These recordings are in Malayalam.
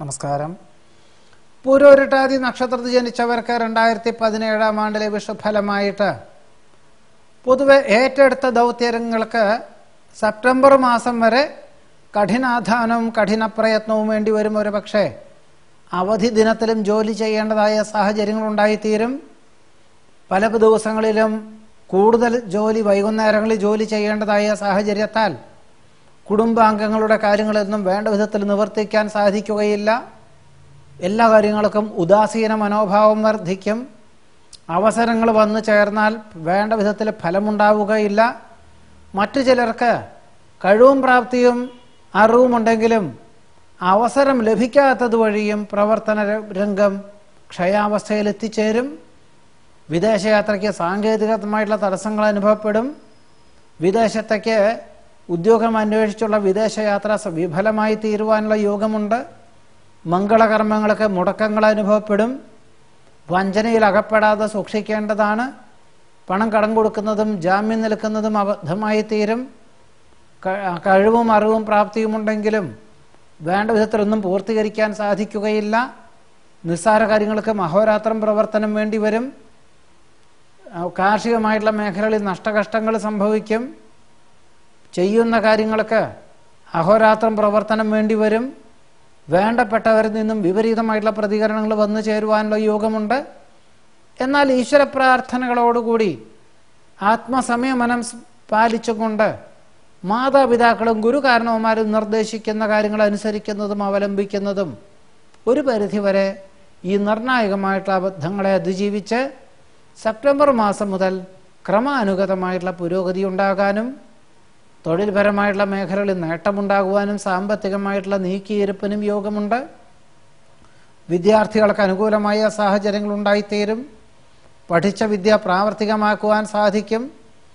നമസ്കാരം പൂരോരുട്ടാതി നക്ഷത്രത്തിൽ ജനിച്ചവർക്ക് രണ്ടായിരത്തി പതിനേഴാം ആണ്ടിലെ വിഷുഫലമായിട്ട് പൊതുവെ ഏറ്റെടുത്ത ദൗത്യങ്ങൾക്ക് സെപ്റ്റംബർ മാസം വരെ കഠിനാധ്വാനവും കഠിന പ്രയത്നവും വേണ്ടി വരും ഒരു പക്ഷേ അവധി ദിനത്തിലും ജോലി ചെയ്യേണ്ടതായ സാഹചര്യങ്ങളുണ്ടായിത്തീരും പല ദിവസങ്ങളിലും കൂടുതൽ ജോലി വൈകുന്നേരങ്ങളിൽ ജോലി ചെയ്യേണ്ടതായ സാഹചര്യത്താൽ കുടുംബാംഗങ്ങളുടെ കാര്യങ്ങളൊന്നും വേണ്ട വിധത്തിൽ നിവർത്തിക്കാൻ സാധിക്കുകയില്ല എല്ലാ കാര്യങ്ങൾക്കും ഉദാസീന മനോഭാവം വർദ്ധിക്കും അവസരങ്ങൾ വന്നു ചേർന്നാൽ വേണ്ട വിധത്തിൽ ഫലമുണ്ടാവുകയില്ല മറ്റു ചിലർക്ക് കഴിവും പ്രാപ്തിയും അറിവുമുണ്ടെങ്കിലും അവസരം ലഭിക്കാത്തത് വഴിയും പ്രവർത്തന രംഗം ക്ഷയാവസ്ഥയിൽ എത്തിച്ചേരും വിദേശയാത്രയ്ക്ക് സാങ്കേതികമായിട്ടുള്ള തടസ്സങ്ങൾ അനുഭവപ്പെടും വിദേശത്തേക്ക് ഉദ്യോഗം അന്വേഷിച്ചുള്ള വിദേശയാത്ര സ- വിഫലമായി തീരുവാനുള്ള യോഗമുണ്ട് മംഗളകർമ്മങ്ങൾക്ക് മുടക്കങ്ങൾ അനുഭവപ്പെടും വഞ്ചനയിൽ അകപ്പെടാതെ സൂക്ഷിക്കേണ്ടതാണ് പണം കടം കൊടുക്കുന്നതും ജാമ്യം നിൽക്കുന്നതും അബദ്ധമായി തീരും ക- കഴിവും അറിവും പ്രാപ്തിയുമുണ്ടെങ്കിലും വേണ്ട വിധത്തിലൊന്നും പൂർത്തീകരിക്കാൻ സാധിക്കുകയില്ല നിസ്സാര കാര്യങ്ങൾക്ക് അഹോരാത്രം പ്രവർത്തനം വേണ്ടി വരും ആ, കാർഷികമായിട്ടുള്ള മേഖലകളിൽ നഷ്ടകഷ്ടങ്ങൾ സംഭവിക്കും ചെയ്യുന്ന കാര്യങ്ങൾക്ക് അഹോരാത്രം പ്രവർത്തനം വേണ്ടി വരും വേണ്ടപ്പെട്ടവരിൽ നിന്നും വിപരീതമായിട്ടുള്ള പ്രതികരണങ്ങൾ വന്നു ചേരുവാനുള്ള യോഗമുണ്ട് എന്നാൽ ഈശ്വര പ്രാർത്ഥനകളോടുകൂടി ആത്മസംയമനം സ് പാലിച്ചുകൊണ്ട് മാതാപിതാക്കളും ഗുരുകാരണവന്മാരും നിർദ്ദേശിക്കുന്ന കാര്യങ്ങൾ അനുസരിക്കുന്നതും അവലംബിക്കുന്നതും ഒരു പരിധിവരെ ഈ നിർണായകമായിട്ടുള്ള അബദ്ധങ്ങളെ അതിജീവിച്ച് സെപ്റ്റംബർ മാസം മുതൽ ക്രമാനുഗതമായിട്ടുള്ള പുരോഗതി ഉണ്ടാകാനും തൊഴിൽപരമായിട്ടുള്ള മേഖലകളിൽ നേട്ടമുണ്ടാകുവാനും സാമ്പത്തികമായിട്ടുള്ള നീക്കിയിരുപ്പിനും യോഗമുണ്ട് വിദ്യാർത്ഥികൾക്ക് അനുകൂലമായ സാഹചര്യങ്ങൾ ഉണ്ടായിത്തീരും പഠിച്ച വിദ്യ പ്രാവർത്തികമാക്കുവാൻ സാധിക്കും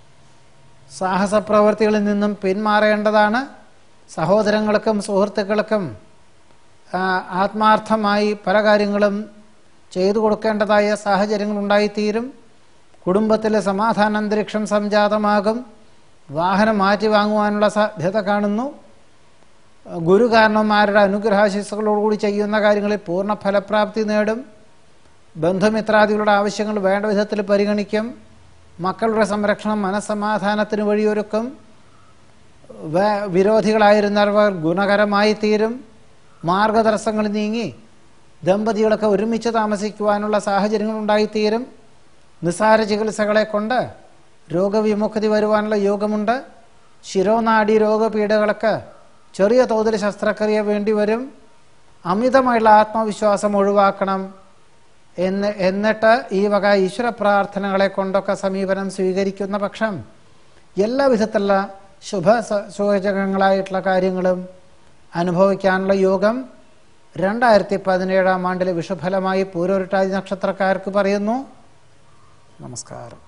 സാഹസ പ്രവൃത്തികളിൽ നിന്നും പിന്മാറേണ്ടതാണ് സഹോദരങ്ങൾക്കും സുഹൃത്തുക്കൾക്കും ആ, ആത്മാർത്ഥമായി പല കാര്യങ്ങളും ചെയ്തു കൊടുക്കേണ്ടതായ സാഹചര്യങ്ങൾ ഉണ്ടായിത്തീരും കുടുംബത്തിലെ സമാധാന അന്തരീക്ഷം സംജാതമാകും വാഹനം മാറ്റി വാങ്ങുവാനുള്ള സാധ്യത കാണുന്നു ഗുരുകാരണന്മാരുടെ അനുഗ്രഹാശിസ്സുകളോടുകൂടി ചെയ്യുന്ന കാര്യങ്ങളിൽ പൂർണ്ണ ഫലപ്രാപ്തി നേടും ബന്ധുമിത്രാദികളുടെ ആവശ്യങ്ങൾ വേണ്ട വിധത്തിൽ പരിഗണിക്കും മക്കളുടെ സംരക്ഷണം മനസ്സമാധാനത്തിന് വഴിയൊരുക്കും വേ- വിരോധികളായിരുന്നവർ ഗുണകരമായി തീരും മാർഗതടസ്സങ്ങൾ നീങ്ങി ദമ്പതികളൊക്കെ ഒരുമിച്ച് താമസിക്കുവാനുള്ള സാഹചര്യങ്ങൾ ഉണ്ടായിത്തീരും നിസ്സാര ചികിത്സകളെ കൊണ്ട് രോഗവിമുക്തി വരുവാനുള്ള യോഗമുണ്ട് ശിരോനാഡി രോഗപീഠകൾക്ക് ചെറിയ തോതിൽ ശസ്ത്രക്രിയ വേണ്ടി വരും അമിതമായുള്ള ആത്മവിശ്വാസം ഒഴിവാക്കണം എന്ന് എന്നിട്ട് ഈ വക ഈശ്വര പ്രാർത്ഥനകളെ കൊണ്ടൊക്കെ സമീപനം സ്വീകരിക്കുന്ന പക്ഷം എല്ലാ വിധത്തിലുള്ള ശുഭ സ- സൂചകങ്ങളായിട്ടുള്ള കാര്യങ്ങളും അനുഭവിക്കാനുള്ള യോഗം രണ്ടായിരത്തി പതിനേഴാം ആണ്ടിലെ വിഷുഫലമായി പൂരോരുട്ടാതി നക്ഷത്രക്കാർക്ക് പറയുന്നു നമസ്കാരം